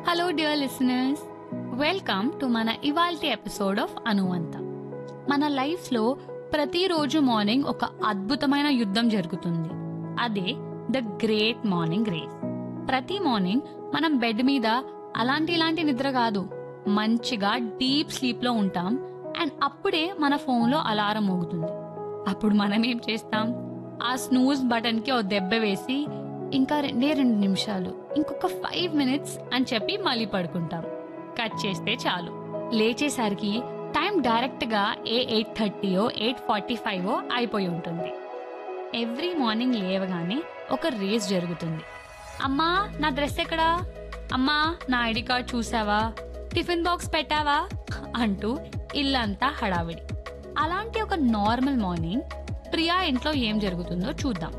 hello dear listeners welcome to మన ఇవాల్టి episode of అనువంత మన లైఫ్లో ప్రతిరోజు మార్నింగ్ ఒక అద్భుతమైన యుద్ధం జరుగుతుంది అదే ద గ్రేట్ మార్నింగ్ రేస్ ప్రతి మార్నింగ్ మనం బెడ్ మీద అలాంటి ఇలాంటి నిద్ర కాదు మంచిగా డీప్ స్లీప్ లో ఉంటాం అండ్ అప్పుడే మన ఫోన్లో అలారం మోగుతుంది అప్పుడు మనం ఏం చేస్తాం ఆ స్నూజ్ బటన్ కి ఓ దెబ్బ వేసి ఇంకా రెండే రెండు నిమిషాలు ఇంకొక ఫైవ్ మినిట్స్ అని చెప్పి మళ్ళీ పడుకుంటాం కట్ చేస్తే చాలు లేచేసరికి టైం డైరెక్ట్ గా ఏ ఎయిట్ థర్టీయో ఎయిట్ ఫార్టీ ఫైవ్ అయిపోయి ఉంటుంది ఎవ్రీ మార్నింగ్ లేవగానే ఒక రేస్ జరుగుతుంది అమ్మా నా డ్రెస్ ఎక్కడా అమ్మా నా ఐడి కార్డ్ చూసావా టిఫిన్ బాక్స్ పెట్టావా అంటూ ఇల్లంతా హడావిడి అలాంటి ఒక నార్మల్ మార్నింగ్ ప్రియా ఇంట్లో ఏం జరుగుతుందో చూద్దాం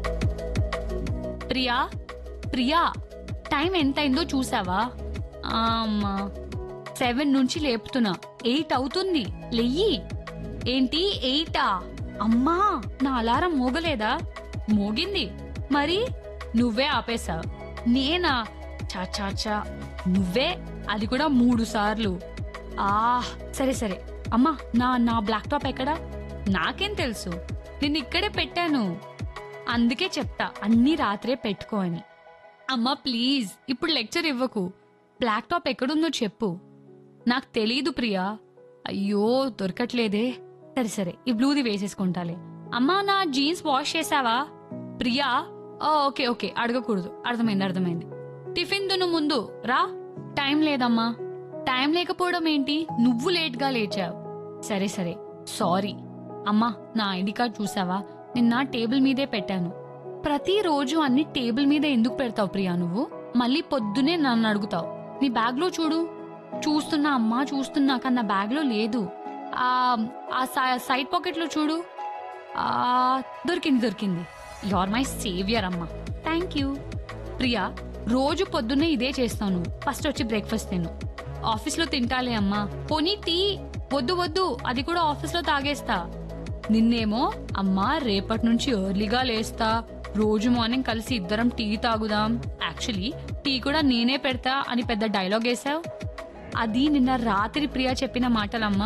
ప్రియా ప్రియా టైం ఎంతైందో చూసావా ఆ, అమ్మా సెవెన్ నుంచి లేపుతున్నా ఎయిట్ అవుతుంది లెయ్యి ఏంటి ఎయిటా అమ్మా నా అలారం మోగలేదా మోగింది మరి నువ్వే ఆపేశావు నేనా చా చా చా నువ్వే అది కూడా మూడు సార్లు ఆ సరే సరే అమ్మా నా నా బ్లాక్ టాప్ ఎక్కడా నాకేం తెలుసు నేను ఇక్కడే పెట్టాను అందుకే చెప్తా అన్ని రాత్రే పెట్టుకో అని అమ్మా ప్లీజ్ ఇప్పుడు లెక్చర్ ఇవ్వకు బ్లాక్ టాప్ ఎక్కడుందో చెప్పు నాకు తెలీదు ప్రియా అయ్యో దొరకట్లేదే సరే సరే ఈ బ్లూది వేసేసుకుంటాలే అమ్మా నా జీన్స్ వాష్ చేసావా ప్రియా ఆ, ఓకే ఓకే అడగకూడదు అర్థమైంది అర్థమైంది టిఫిన్ దును ముందు రా టైం లేదమ్మా టైం లేకపోవడం ఏంటి నువ్వు లేట్గా లేచావు సరే సరే సారీ అమ్మా నా ఐడి కార్డ్ చూసావా నిన్న టేబుల్ మీదే పెట్టాను ప్రతిరోజు అన్ని టేబుల్ మీద ఎందుకు పెడతావు ప్రియా నువ్వు మళ్ళీ పొద్దునే నన్ను అడుగుతావు నీ బ్యాగ్లో చూడు చూస్తున్నా అమ్మా చూస్తున్నా కానీ నా బ్యాగ్లో లేదు ఆ ఆ సై- సైడ్ పాకెట్లో చూడు ఆ దొరికింది దొరికింది ఆర్ మై సేవియర్ అమ్మా థ్యాంక్ యూ ప్రియా రోజు పొద్దున్నే ఇదే చేస్తాను ఫస్ట్ వచ్చి బ్రేక్ఫాస్ట్ తిను ఆఫీస్లో తింటాలే అమ్మా పోనీ టీ వద్దు వద్దు అది కూడా ఆఫీస్లో తాగేస్తా నిన్నేమో అమ్మా రేపటి నుంచి ఎర్లీగా లేస్తా రోజు మార్నింగ్ కలిసి ఇద్దరం టీ తాగుదాం యాక్చువల్లీ టీ కూడా నేనే పెడతా అని పెద్ద డైలాగ్ వేసావు అది నిన్న రాత్రి ప్రియా చెప్పిన మాటలమ్మా